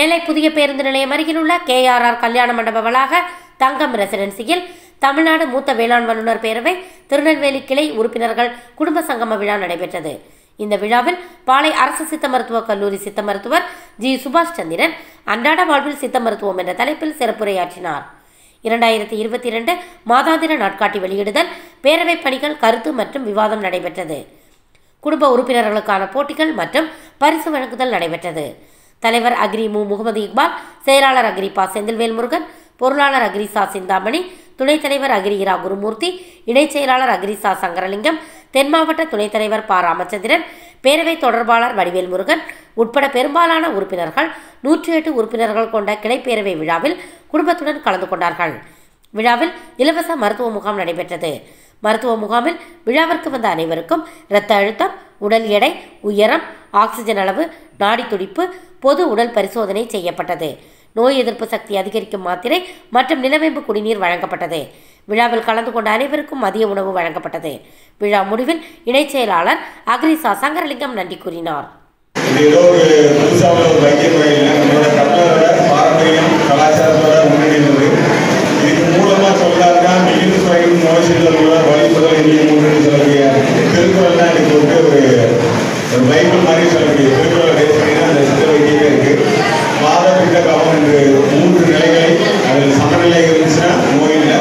நெல்லை புதிய பேருந்து நிலையம் அருகில் உள்ள கேஆர்ஆர் கல்யாண மண்டப வளாக தங்கம் ரெசிடென்சியில் தமிழ்நாடு மூத்த வேளாண் வல்லுநர் பேரவை திருநெல்வேலி கிளை உறுப்பினர்கள் குடும்ப சங்கம விழா நடைபெற்றது இந்த விழாவில் பாளை அரசு சித்த மருத்துவ கல்லூரி சித்த மருத்துவர் ஜி சுபாஷ் சந்திரன் அன்றாட வாழ்வில் சித்த மருத்துவம் என்ற தலைப்பில் சிறப்புரையாற்றினார் இரண்டாயிரத்தி இருபத்தி இரண்டு மாதாந்திர நாட்காட்டி வெளியிடுதல் பேரவை பணிகள் கருத்து மற்றும் விவாதம் நடைபெற்றது குடும்ப உறுப்பினர்களுக்கான போட்டிகள் மற்றும் பரிசு வழங்குதல் நடைபெற்றது தலைவர் அக்ரி மு முகமது இக்பால் செயலாளர் அக்ரி பா செந்தில்வேல் முருகன் பொருளாளர் அக்ரிசா சிந்தாமணி துணைத் தலைவர் அக்ரி இரா குருமூர்த்தி இணைச் செயலாளர் அக்ரிசா சங்கரலிங்கம் தென் மாவட்ட துணைத் தலைவர் ப ராமச்சந்திரன் பேரவை தொடர்பாளர் வடிவேல் முருகன் உட்பட பெரும்பாலான உறுப்பினர்கள் நூற்றி எட்டு உறுப்பினர்கள் கொண்ட கிளைப்பேரவை விழாவில் குடும்பத்துடன் கலந்து கொண்டார்கள் விழாவில் இலவச மருத்துவ முகாம் நடைபெற்றது மருத்துவ முகாமில் விழாவிற்கு வந்த அனைவருக்கும் இரத்த அழுத்தம் உடல் எடை உயரம் ஆக்சிஜன் அளவு நாடி துடிப்பு பொது உடல் பரிசோதனை செய்யப்பட்டது நோய் எதிர்ப்பு சக்தி அதிகரிக்கும் மாத்திரை மற்றும் நிலவேம்பு குடிநீர் வழங்கப்பட்டது விழாவில் கலந்து கொண்ட அனைவருக்கும் மதிய உணவு வழங்கப்பட்டது விழா முடிவில் இணைச் செயலாளர் அக்ரிசா சங்கரலிங்கம் நன்றி கூறினார் இது ஏதோ ஒரு புதுசாக ஒரு வைத்திய முறை இல்லை நம்மளோட தமிழரோட பாரம்பரியம் கலாச்சாரத்தோட முன்னணிந்தது இதுக்கு மூலமாக சொல்லாருன்னா மிகுந்து குறையும் நோய் செல்லுள்ள வழிபுதல் இந்திய மூன்று சொல்லக்கூடிய திருக்குறள் தான் இதுக்கு வந்து ஒரு ஒரு பைபிள் மாதிரி சொல்லக்கூடிய திருக்குறளை பேஸ் பண்ணி தான் அந்த சித்த வைத்தியமே இருக்கு வாத பித்த கவம் என்று மூன்று நிலைகளை அதில் சமநிலை இருந்துச்சுன்னா நோய் இல்லை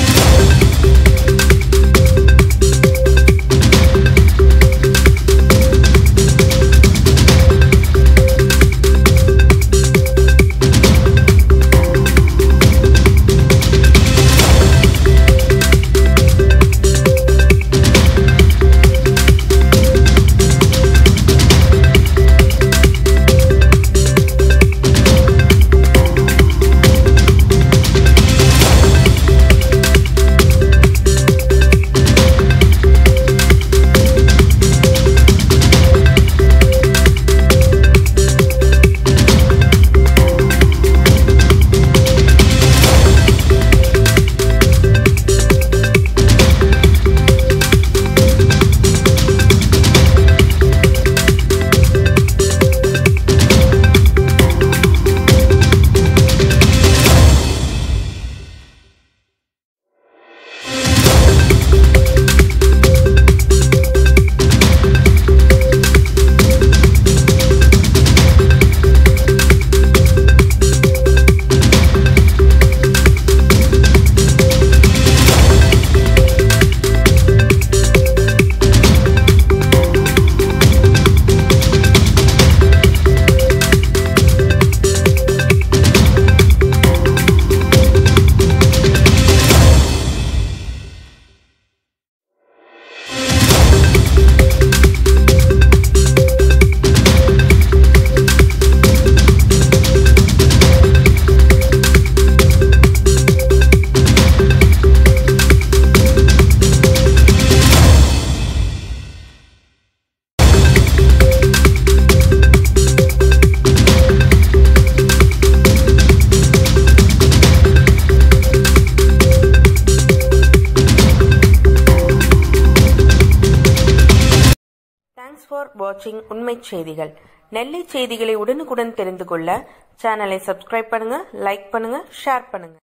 தேங்க்ஸ் ஃபார் வாட்சிங் உண்மை செய்திகள் நெல்லை செய்திகளை உடனுக்குடன் தெரிந்து கொள்ள சேனலை சப்ஸ்கிரைப் பண்ணுங்க லைக் பண்ணுங்க ஷேர் பண்ணுங்க